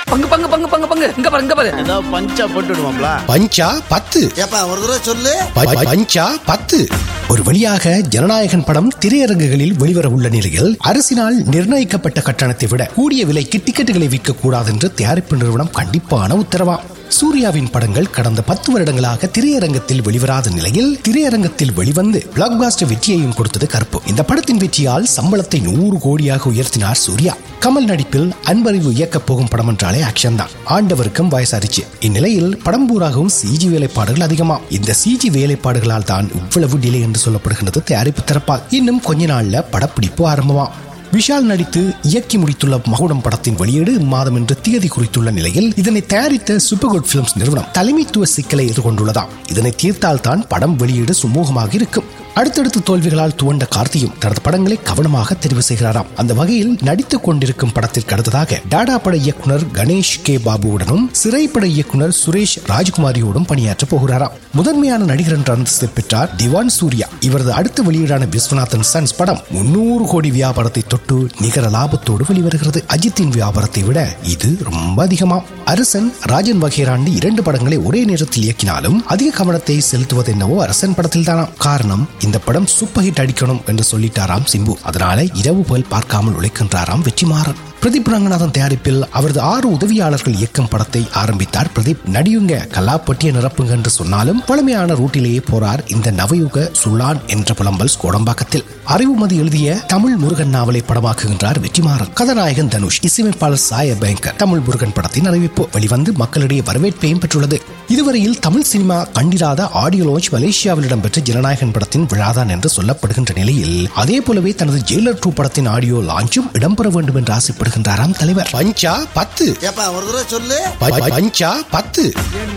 பங்கு பங்கு பங்கு பங்கு பங்கு இங்க பாரு இங்க பாரு ஏதாவது பஞ்சா போட்டு விடுவாப்ல பஞ்சா பத்து ஏப்பா ஒரு தடவை சொல்லு ப- ப- பஞ்சா பத்து ஒரு வழியாக ஜனநாயகன் படம் திரையரங்குகளில் வெளிவர உள்ள நிலையில் அரசினால் நிர்ணயிக்கப்பட்ட கட்டணத்தை விட கூடிய விலைக்கு டிக்கெட்டுகளை விற்க கூடாது என்று தயாரிப்பு நிறுவனம் கண்டிப்பான உத்தரவா சூர்யாவின் படங்கள் கடந்த பத்து வருடங்களாக திரையரங்கத்தில் வெளிவராத நிலையில் திரையரங்கத்தில் வெளிவந்து பிளாக் பாஸ்டர் வெற்றியையும் கொடுத்தது கருப்பு இந்த படத்தின் வெற்றியால் சம்பளத்தை நூறு கோடியாக உயர்த்தினார் சூர்யா கமல் நடிப்பில் அன்பறிவு இயக்கப் போகும் படம் என்றாலே ஆக்ஷன் தான் ஆண்டவருக்கும் வயசாரிச்சு இந்நிலையில் படம் பூராகவும் சிஜி வேலைப்பாடுகள் அதிகமா இந்த சிஜி வேலைப்பாடுகளால் தான் இவ்வளவு டிலே என்று சொல்லப்படுகின்றது தயாரிப்பு தரப்பால் இன்னும் கொஞ்ச நாள்ல படப்பிடிப்பு ஆரம்பமா விஷால் நடித்து இயக்கி முடித்துள்ள மகுடம் படத்தின் வெளியீடு இம்மாதம் என்று தேதி குறித்துள்ள நிலையில் இதனை தயாரித்த சூப்பர் குட் பிலிம்ஸ் நிறுவனம் தலைமைத்துவ சிக்கலை எதிர்கொண்டுள்ளதாம் இதனை தீர்த்தால் தான் படம் வெளியீடு சுமூகமாக இருக்கும் அடுத்தடுத்து தோல்விகளால் துவண்ட கார்த்தியும் தனது படங்களை கவனமாக தெரிவு செய்கிறாராம் அந்த வகையில் நடித்துக் கொண்டிருக்கும் படத்திற்கு அடுத்ததாக டாடா பட இயக்குனர் கணேஷ் கே பாபுவுடனும் சிறைப்பட இயக்குனர் சுரேஷ் ராஜ்குமாரியோடும் பணியாற்றப் போகிறாராம் முதன்மையான நடிகர் என்ற அந்தஸ்தை பெற்றார் திவான் சூர்யா இவரது அடுத்த வெளியீடான விஸ்வநாதன் சன்ஸ் படம் முன்னூறு கோடி வியாபாரத்தை தொட்டு நிகர லாபத்தோடு வெளிவருகிறது அஜித்தின் வியாபாரத்தை விட இது ரொம்ப அதிகமாம் அரசன் ராஜன் வகேராண்டி இரண்டு படங்களை ஒரே நேரத்தில் இயக்கினாலும் அதிக கவனத்தை செலுத்துவது என்னவோ அரசன் படத்தில் தானாம் காரணம் இந்த படம் சூப்பர் ஹிட் அடிக்கணும் என்று சொல்லிட்டாராம் சிம்பு அதனால இரவு பகல் பார்க்காமல் உழைக்கின்றாராம் வெற்றிமாறன் பிரதீப் ரங்கநாதன் தயாரிப்பில் அவரது ஆறு உதவியாளர்கள் இயக்கும் படத்தை ஆரம்பித்தார் பிரதீப் நடியுங்க கல்லாப்பட்டிய நிரப்புங்க என்று சொன்னாலும் பழமையான ரூட்டிலேயே போறார் இந்த நவயுக சுல்லான் என்ற புலம்பல்ஸ் கோடம்பாக்கத்தில் அறிவுமதி எழுதிய தமிழ் முருகன் நாவலை படமாக்குகின்றார் வெற்றிமாறன் கதாநாயகன் தனுஷ் இசையமைப்பாளர் சாய பயங்கர் தமிழ் முருகன் படத்தின் அறிவிப்பு வெளிவந்து மக்களிடையே வரவேற்பையும் பெற்றுள்ளது இதுவரையில் தமிழ் சினிமா கண்டிராத ஆடியோ லான்ச் மலேசியாவில் இடம்பெற்ற ஜனநாயகன் படத்தின் விழாதான் என்று சொல்லப்படுகின்ற நிலையில் அதே போலவே தனது ஜெயிலர் டூ படத்தின் ஆடியோ லான்ச்சும் இடம்பெற வேண்டும் என்று ஆசைப்படுகின்றாராம் தலைவர் பஞ்சா பத்து ஏப்பா ஒரு தடவை சொல்லு ப- பஞ்சா பத்து